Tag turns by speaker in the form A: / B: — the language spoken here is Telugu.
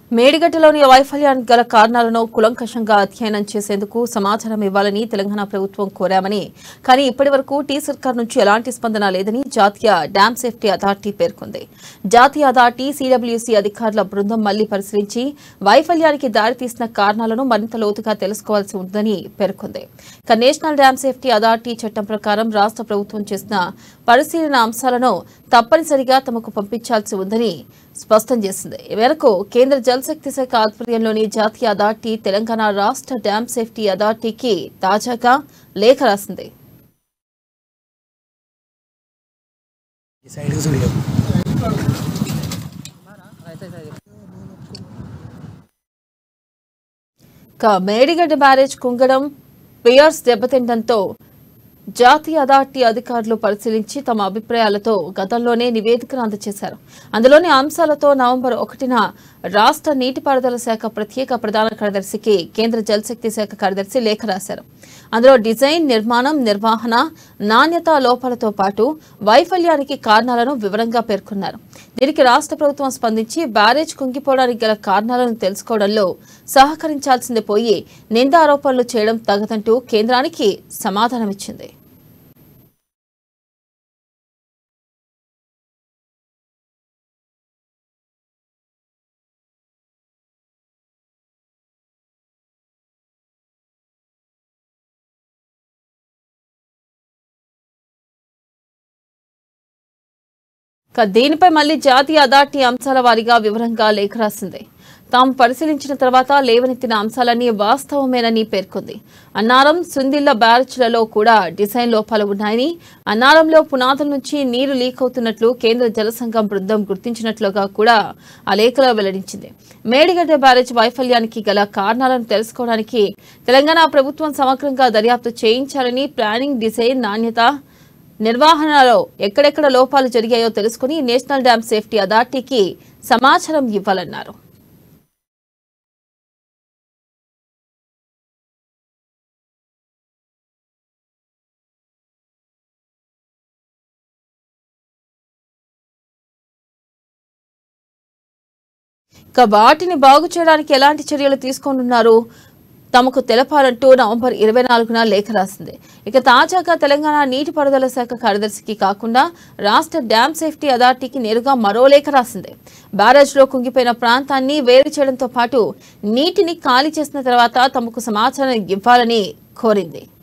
A: మేడిగడ్డలోని వైఫల్యానికి గల కారణాలను కులంకషంగా అధ్యయనం చేసేందుకు సమాచారం ఇవ్వాలని తెలంగాణ ప్రభుత్వం కోరామని కానీ ఇప్పటి వరకు టీ సర్కార్ నుంచి ఎలాంటి స్పందన లేదని జాతీయ డ్యామ్ సేఫ్టీ అథారిటీ పేర్కొంది జాతీయ అథారిటీ సీడబ్ల్యూసీ అధికారుల బృందం మళ్లీ పరిశీలించి వైఫల్యానికి దారితీసిన కారణాలను మరింత లోతుగా తెలుసుకోవాల్సి ఉందని పేర్కొంది ఇక నేషనల్ డ్యామ్ సేఫ్టీ అథారిటీ చట్టం ప్రకారం రాష్ట్ర ప్రభుత్వం చేసిన పరిశీలన అంశాలను తప్పనిసరిగా తమకు పంపించాల్సి ఉందని స్పష్టం చేసింది ఈ మేరకు కేంద్ర జలశక్తి శాఖ ఆధ్వర్యంలోని జాతీయ అథారిటీ తెలంగాణ రాష్ట్ర డ్యామ్ సేఫ్టీ అథారిటీకి తాజాగా లేఖ రాసింది
B: ఈ సైడ్కి చూడలేవు
A: ఇక మేడిగడ్డ బ్యారేజ్ కుంగడం పియర్స్ దెబ్బతిండంతో జాతీయ అథారిటీ అధికారులు పరిశీలించి తమ అభిప్రాయాలతో గతంలోనే నివేదికను అందజేశారు అందులోని అంశాలతో నవంబర్ ఒకటిన రాష్ట్ర నీటిపారుదల శాఖ ప్రత్యేక ప్రధాన కార్యదర్శికి కేంద్ర జలశక్తి శాఖ కార్యదర్శి లేఖ రాశారు అందులో డిజైన్ నిర్మాణం నిర్వహణ నాణ్యత లోపాలతో పాటు వైఫల్యానికి కారణాలను వివరంగా పేర్కొన్నారు దీనికి రాష్ట్ర ప్రభుత్వం స్పందించి బ్యారేజ్ కుంగిపోవడానికి గల కారణాలను తెలుసుకోవడంలో సహకరించాల్సింది పోయి నిందారోపణలు చేయడం తగదంటూ కేంద్రానికి సమాధానమిచ్చింది ఇక దీనిపై మళ్లీ జాతీయ అథారిటీ అంశాల వారీగా వివరంగా లేఖ రాసింది తాము పరిశీలించిన తర్వాత లేవనెత్తిన అంశాలన్నీ వాస్తవమేనని పేర్కొంది అన్నారం సుందిళ్ల బ్యారేజ్లలో కూడా డిజైన్ లోపాలు ఉన్నాయని అన్నారంలో పునాదుల నుంచి నీరు లీక్ అవుతున్నట్లు కేంద్ర జల సంఘం బృందం గుర్తించినట్లుగా కూడా ఆ లేఖలో వెల్లడించింది మేడిగడ్డ బ్యారేజ్ వైఫల్యానికి గల కారణాలను తెలుసుకోవడానికి తెలంగాణ ప్రభుత్వం సమగ్రంగా దర్యాప్తు చేయించాలని ప్లానింగ్ డిజైన్ నాణ్యత నిర్వహణలో ఎక్కడెక్కడ లోపాలు జరిగాయో తెలుసుకుని నేషనల్ డ్యామ్ సేఫ్టీ అథారిటీకి సమాచారం ఇవ్వాలన్నారు ఇక వాటిని బాగు చేయడానికి ఎలాంటి చర్యలు తీసుకోనున్నారు తమకు తెలపాలంటూ నవంబర్ ఇరవై నాలుగున లేఖ రాసింది ఇక తాజాగా తెలంగాణ నీటిపారుదల శాఖ కార్యదర్శికి కాకుండా రాష్ట్ర డ్యామ్ సేఫ్టీ అథారిటీకి నేరుగా మరో లేఖ రాసింది బ్యారేజ్లో కుంగిపోయిన ప్రాంతాన్ని వేరు చేయడంతో పాటు నీటిని ఖాళీ చేసిన తర్వాత తమకు సమాచారం ఇవ్వాలని కోరింది